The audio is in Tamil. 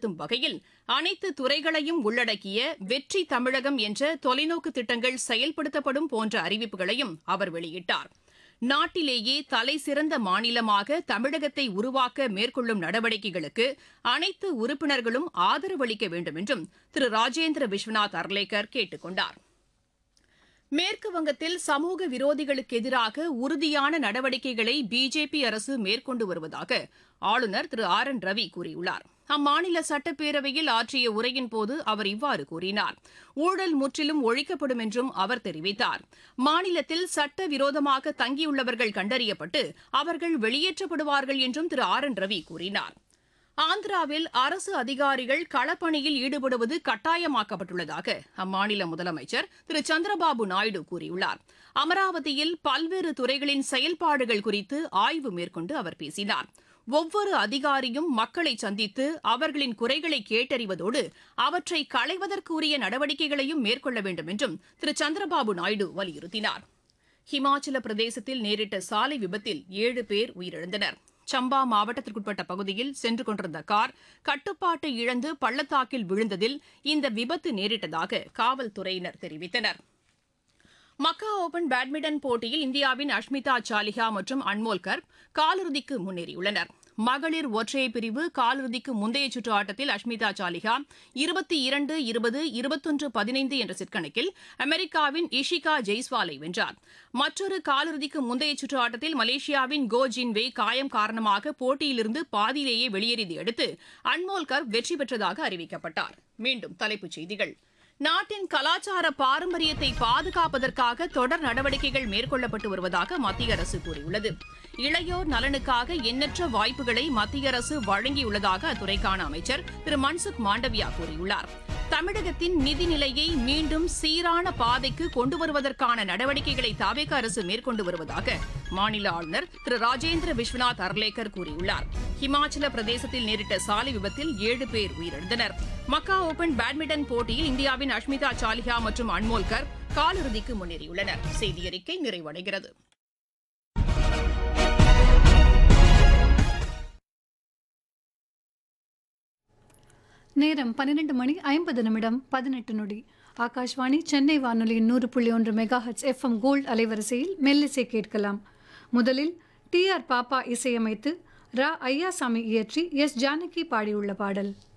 செயல்படுத்தும் வகையில் அனைத்து துறைகளையும் உள்ளடக்கிய வெற்றி தமிழகம் என்ற தொலைநோக்கு திட்டங்கள் செயல்படுத்தப்படும் போன்ற அறிவிப்புகளையும் அவர் வெளியிட்டார் நாட்டிலேயே தலைசிறந்த மாநிலமாக தமிழகத்தை உருவாக்க மேற்கொள்ளும் நடவடிக்கைகளுக்கு அனைத்து உறுப்பினர்களும் ஆதரவு அளிக்க வேண்டும் என்றும் திரு ராஜேந்திர விஸ்வநாத் அர்லேக்கர் கேட்டுக் கொண்டார் மேற்கு வங்கத்தில் சமூக விரோதிகளுக்கு எதிராக உறுதியான நடவடிக்கைகளை பிஜேபி அரசு மேற்கொண்டு வருவதாக ஆளுநர் திரு ஆர் என் ரவி கூறியுள்ளார் அம்மாநில சட்டப்பேரவையில் ஆற்றிய உரையின் போது அவர் இவ்வாறு கூறினார் ஊழல் முற்றிலும் ஒழிக்கப்படும் என்றும் அவர் தெரிவித்தார் மாநிலத்தில் சட்டவிரோதமாக தங்கியுள்ளவர்கள் கண்டறியப்பட்டு அவர்கள் வெளியேற்றப்படுவார்கள் என்றும் திரு ஆர் என் ரவி கூறினார் ஆந்திராவில் அரசு அதிகாரிகள் களப்பணியில் ஈடுபடுவது கட்டாயமாக்கப்பட்டுள்ளதாக அம்மாநில முதலமைச்சர் திரு சந்திரபாபு நாயுடு கூறியுள்ளார் அமராவதியில் பல்வேறு துறைகளின் செயல்பாடுகள் குறித்து ஆய்வு மேற்கொண்டு அவர் பேசினார் ஒவ்வொரு அதிகாரியும் மக்களை சந்தித்து அவர்களின் குறைகளை கேட்டறிவதோடு அவற்றை களைவதற்குரிய நடவடிக்கைகளையும் மேற்கொள்ள வேண்டும் என்றும் திரு சந்திரபாபு நாயுடு வலியுறுத்தினார் ஹிமாச்சல பிரதேசத்தில் நேரிட்ட சாலை விபத்தில் ஏழு பேர் உயிரிழந்தனர் சம்பா மாவட்டத்திற்குட்பட்ட பகுதியில் சென்று கொண்டிருந்த கார் கட்டுப்பாட்டை இழந்து பள்ளத்தாக்கில் விழுந்ததில் இந்த விபத்து நேரிட்டதாக காவல்துறையினர் தெரிவித்தனர் மக்கா ஓபன் பேட்மிண்டன் போட்டியில் இந்தியாவின் அஷ்மிதா சாலிஹா மற்றும் அன்மோல் கர்ப் காலிறுதிக்கு முன்னேறியுள்ளனர் மகளிர் ஒற்றையர் பிரிவு காலிறுதிக்கு முந்தைய சுற்று ஆட்டத்தில் அஷ்மிதா சாலிஹா இருபத்தி இரண்டு இருபது இருபத்தொன்று பதினைந்து என்ற செட்கணக்கில் அமெரிக்காவின் இஷிகா ஜெய்ஸ்வாலை வென்றார் மற்றொரு காலிறுதிக்கு முந்தைய சுற்று ஆட்டத்தில் மலேசியாவின் கோ ஜின்வே காயம் காரணமாக போட்டியிலிருந்து பாதியிலேயே வெளியேறியதை அடுத்து அன்மோல் கர்ப் வெற்றி பெற்றதாக அறிவிக்கப்பட்டார் மீண்டும் தலைப்புச் செய்திகள் நாட்டின் கலாச்சார பாரம்பரியத்தை பாதுகாப்பதற்காக தொடர் நடவடிக்கைகள் மேற்கொள்ளப்பட்டு வருவதாக மத்திய அரசு கூறியுள்ளது இளையோர் நலனுக்காக எண்ணற்ற வாய்ப்புகளை மத்திய அரசு வழங்கியுள்ளதாக அத்துறைக்கான அமைச்சர் திரு மன்சுக் மாண்டவியா கூறியுள்ளார் தமிழகத்தின் நிதிநிலையை மீண்டும் சீரான பாதைக்கு கொண்டு வருவதற்கான நடவடிக்கைகளை தாவேக அரசு மேற்கொண்டு வருவதாக மாநில ஆளுநர் திரு ராஜேந்திர விஸ்வநாத் அர்லேக்கர் கூறியுள்ளார் ஹிமாச்சல பிரதேசத்தில் நேரிட்ட சாலை விபத்தில் ஏழு பேர் உயிரிழந்தனர் மக்கா ஓபன் பேட்மிண்டன் போட்டியில் இந்தியாவின் அஷ்மிதா சாலிஹா மற்றும் அன்மோல்கர் காலிறுதிக்கு முன்னேறியுள்ளனர் செய்தியறிக்கை நிறைவடைகிறது நேரம் பன்னிரண்டு மணி ஐம்பது நிமிடம் பதினெட்டு நொடி ஆகாஷ்வாணி சென்னை வானொலியின் நூறு புள்ளி ஒன்று மெகாஹெட்ஸ் எஃப்எம் கோல்ட் அலைவரிசையில் மெல்லிசை கேட்கலாம் முதலில் டி ஆர் பாப்பா இசையமைத்து ரா ஐயாசாமி இயற்றி எஸ் ஜானகி பாடியுள்ள பாடல்